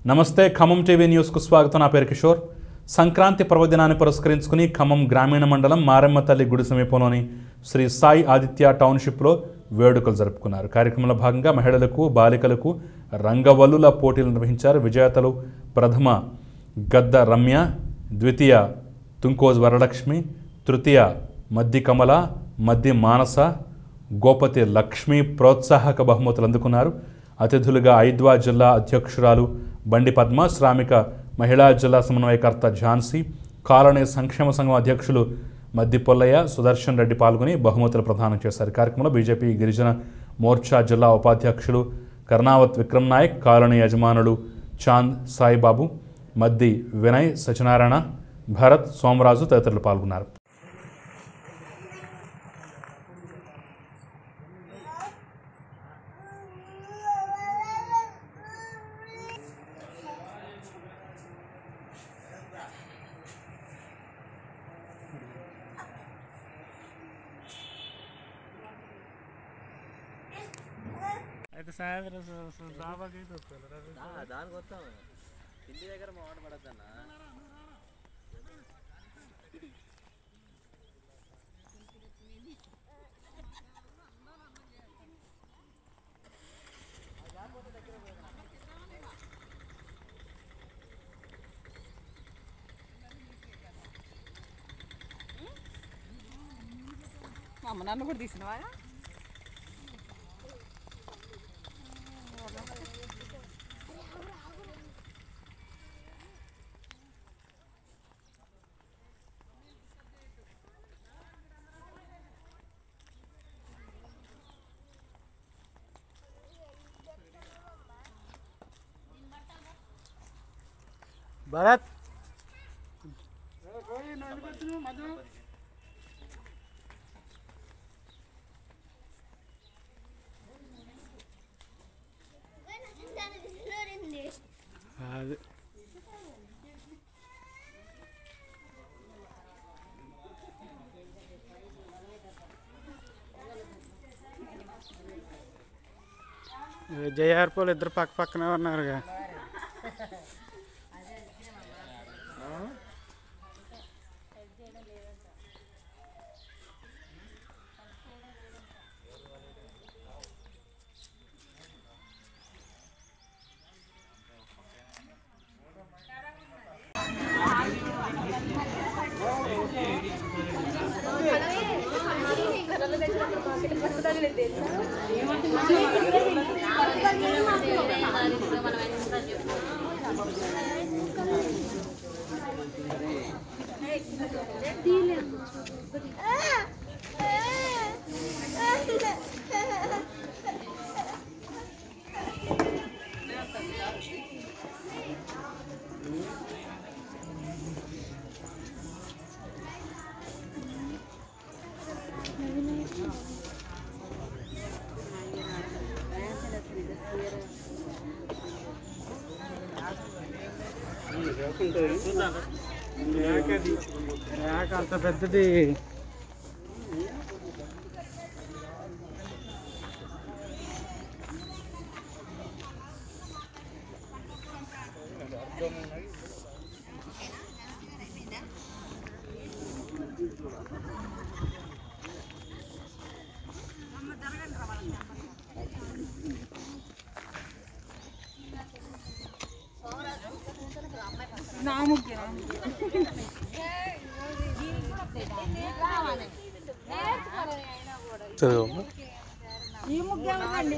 నమస్తే ఖమ్మం టీవీ న్యూస్కు స్వాగతం నా పేరు కిషోర్ సంక్రాంతి పర్వదినాన్ని పురస్కరించుకుని ఖమ్మం గ్రామీణ మండలం మారెమ్మ తల్లి గుడి సమీపంలోని శ్రీ సాయి ఆదిత్య టౌన్షిప్లో వేడుకలు జరుపుకున్నారు కార్యక్రమంలో భాగంగా మహిళలకు బాలికలకు రంగవల్లుల పోటీలు నిర్వహించారు విజేతలు ప్రథమ గద్ద రమ్య ద్వితీయ తుంకోజ్ వరలక్ష్మి తృతీయ మద్ది కమల మద్ది మానస గోపతి లక్ష్మి ప్రోత్సాహక బహుమతులు అందుకున్నారు అతిథులుగా ఐద్వా జిల్లా అధ్యక్షురాలు బండి పద్మ శ్రామిక మహిళా జిల్లా సమన్వయకర్త ఝాన్సీ కాలనీ సంక్షేమ సంఘం అధ్యక్షులు మద్ది పొల్లయ్య సుదర్శన్ రెడ్డి పాల్గొని బహుమతులు ప్రదానం చేశారు ఈ కార్యక్రమంలో బీజేపీ గిరిజన మోర్చా జిల్లా ఉపాధ్యక్షులు కర్ణావత్ విక్రమ్ నాయక్ కాలనీ యజమానులు చాంద్ సాయిబాబు మద్ది వినయ్ సత్యనారాయణ భరత్ సోమరాజు తదితరులు పాల్గొన్నారు అయితే సాయంత్రం దాబాకి అయితే వస్తారు దానికి వస్తాం ఇంటి దగ్గర మాట పడద్దన్న మా అమ్మ నన్ను కూడా తీసినవా భరత్ అది జయహర్పోలు ఇద్దరు పక్క పక్కనే ఉన్నారుగా మేక అంత పెద్దది నా ముగ్గురు ఈ ముగ్గు ఎవరిదండి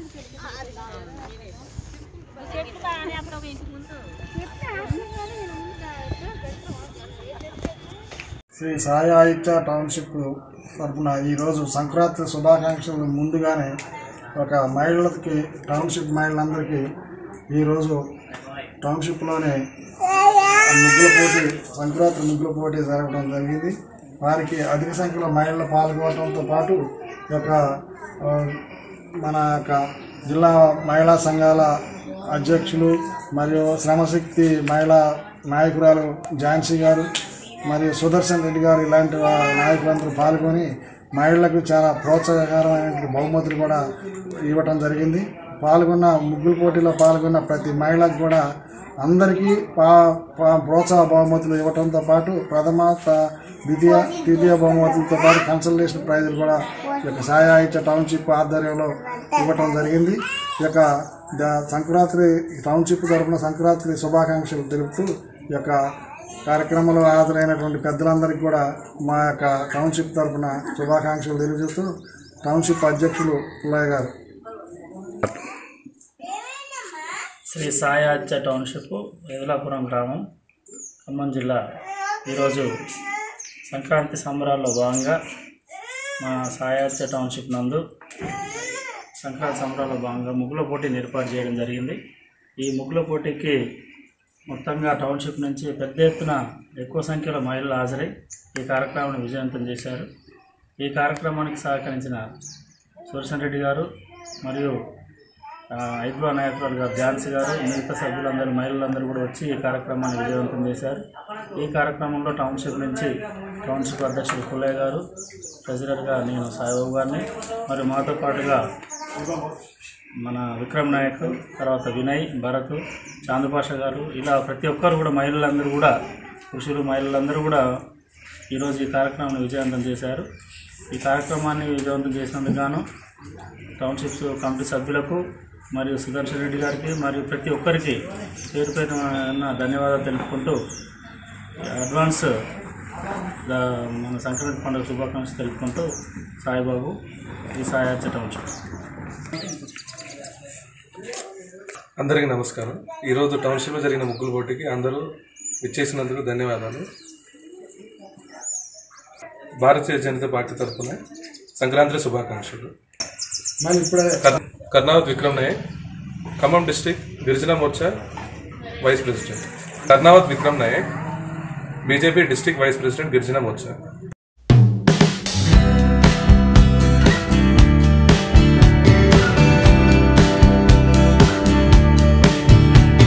శ్రీ సాయి ఆదిత్య టౌన్షిప్ తరఫున ఈరోజు సంక్రాంతి శుభాకాంక్షలు ముందుగానే ఒక మహిళలకి టౌన్షిప్ మహిళలందరికీ ఈరోజు టౌన్షిప్లోనే ముగ్గుల పోటీ సంక్రాంతి ముగ్గుల పోటీ జరగడం జరిగింది వారికి అధిక సంఖ్యలో మహిళలు పాల్గొనడంతో పాటు ఈ యొక్క ఆ, మన యొక్క జిల్లా మహిళా సంఘాల అధ్యక్షులు మరియు శ్రమశక్తి మహిళా నాయకురాలు ఝాన్సీ గారు మరియు సుదర్శన్ రెడ్డి గారు ఇలాంటి వా- నాయకులందరూ పాల్గొని మహిళలకు చాలా ప్రోత్సాహకరమైనటువంటి బహుమతులు కూడా ఇవ్వటం జరిగింది పాల్గొన్న ముగ్గుల పోటీలో పాల్గొన్న ప్రతి మహిళకు కూడా అందరికీ పా పా- ప్రోత్సాహ బహుమతులు ఇవ్వడంతో పాటు ప్రథమ త- ద్వితీయ తృతీయ బహుమతులతో పాటు కన్సల్టేషన్ ప్రైజులు కూడా ఈ యొక్క సాయాయిత్య టౌన్షిప్ ఆధ్వర్యంలో ఇవ్వటం జరిగింది ఈ యొక్క ద- సంక్రాంతి టౌన్షిప్ తరఫున సంక్రాంతి శుభాకాంక్షలు తెలుపుతూ ఈ యొక్క కార్యక్రమంలో హాజరైనటువంటి పెద్దలందరికీ కూడా మా యొక్క టౌన్షిప్ తరఫున శుభాకాంక్షలు తెలియజేస్తూ టౌన్షిప్ అధ్యక్షులు పుల్లయ్య గారు శ్రీ సాయాచ్య టౌన్షిప్ వేదలాపురం గ్రామం ఖమ్మం జిల్లా ఈరోజు సంక్రాంతి సంబరాల్లో భాగంగా మా సాయాచ్య టౌన్షిప్ నందు సంక్రాంతి సంబరాల్లో భాగంగా ముగ్గుల పోటీని ఏర్పాటు చేయడం జరిగింది ఈ ముగ్గుల పోటీకి మొత్తంగా టౌన్షిప్ నుంచి పెద్ద ఎత్తున ఎక్కువ సంఖ్యలో మహిళలు హాజరై ఈ కార్యక్రమాన్ని విజయవంతం చేశారు ఈ కార్యక్రమానికి సహకరించిన సుదర్శన్ రెడ్డి గారు మరియు ఆ, ఐదులో నాయకురాలు గారు ఝాన్సీ గారు మిగతా సభ్యులందరూ మహిళలందరూ కూడా వచ్చి ఈ కార్యక్రమాన్ని విజయవంతం చేశారు ఈ కార్యక్రమంలో టౌన్షిప్ నుంచి టౌన్షిప్ అధ్యక్షుడు పుల్లయ్య గారు ట్రెజరర్గా నేను సాయిబాబు గారిని మరియు మాతో పాటుగా మన విక్రమ్ నాయక్ తర్వాత వినయ్ భరత్ చాందుపాష గారు ఇలా ప్రతి ఒక్కరు కూడా మహిళలందరూ కూడా పురుషులు మహిళలందరూ కూడా ఈరోజు ఈ కార్యక్రమాన్ని విజయవంతం చేశారు ఈ కార్యక్రమాన్ని విజయవంతం చేసినందుకు గాను టౌన్షిప్స్ కమిటీ సభ్యులకు మరియు సుదర్శన్ రెడ్డి గారికి మరియు ప్రతి ఒక్కరికి పేరు పేరున ధన్యవాదాలు తెలుపుకుంటూ అడ్వాన్స్ ద- మన సంక్రాంతి పండుగ శుభాకాంక్షలు తెలుపుకుంటూ సాయిబాబు ఈ సాయాచ టౌన్షిప్ అందరికీ నమస్కారం ఈరోజు టౌన్షిప్లో జరిగిన ముగ్గుల పోటీకి అందరూ విచ్చేసినందుకు ధన్యవాదాలు భారతీయ జనతా పార్టీ తరఫున సంక్రాంతి శుభాకాంక్షలు మరి ఇప్పుడే కర్- కర్నావత్ విక్రమ్ నాయక్ ఖమ్మం డిస్టిక్ గిరిజన మోర్చా vice president Karnavath Vikram Nayak BJP district vice president గిరిజన మోర్చా